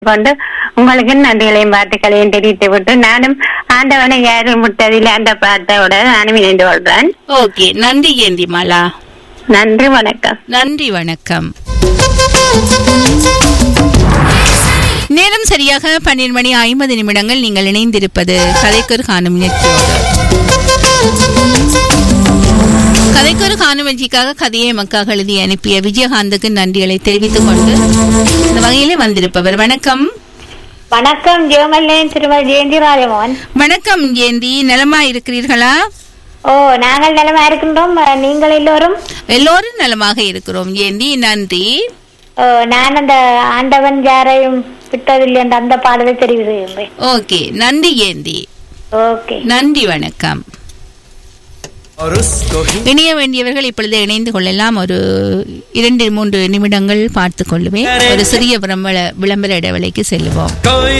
கொண்டு உங்களுக்கு நன்றிகளையும் வாழ்த்துக்களையும் தெரிவித்து விட்டு நானும் ஆண்டவனை யாரும் விட்டதில் அந்த பாட்டோட நானும் இணைந்து கொள்றேன் ஓகே நன்றி ஏந்தி மாலா நன்றி வணக்கம் நன்றி வணக்கம் நேரம் சரியாக பன்னிரண்டு மணி ஐம்பது நிமிடங்கள் நீங்கள் இணைந்திருப்பது கதைக்கொரு காணும் நிகழ்ச்சியோடு கதைக்கொரு காணும் நிகழ்ச்சிக்காக கதையை எமக்காக எழுதி அனுப்பிய விஜயகாந்துக்கு நன்றிகளை தெரிவித்துக் கொண்டு இந்த வகையிலே வந்திருப்பவர் வணக்கம் வணக்கம் ஜெயமல்லேன் திருமதி ஜெயந்தி ராஜமோகன் வணக்கம் ஜெயந்தி நலமா இருக்கிறீர்களா ஓ நாங்கள் நலமா இருக்கின்றோம் நீங்கள் எல்லோரும் எல்லோரும் நலமாக இருக்கிறோம் ஜெயந்தி நன்றி ஓ, நான் அந்த ஆண்டவன் யாரையும் விட்டதில்லை என்ற அந்த பாடலை தெரிவு செய்கின்றேன் ஓகே நன்றி ஜெயந்தி ஓகே நன்றி வணக்கம் और उसको ही இணைய வேண்டியவர்கள் இப்பொழுது இணைந்து கொள்ளலாம் ஒரு இரண்டு மூன்று நிமிடங்கள் பார்த்து கொள்ளுவேன் ஒரு சிறிய விளம்பர விளம்பர இடைவெளிக்கு செல்லுவோம் कोई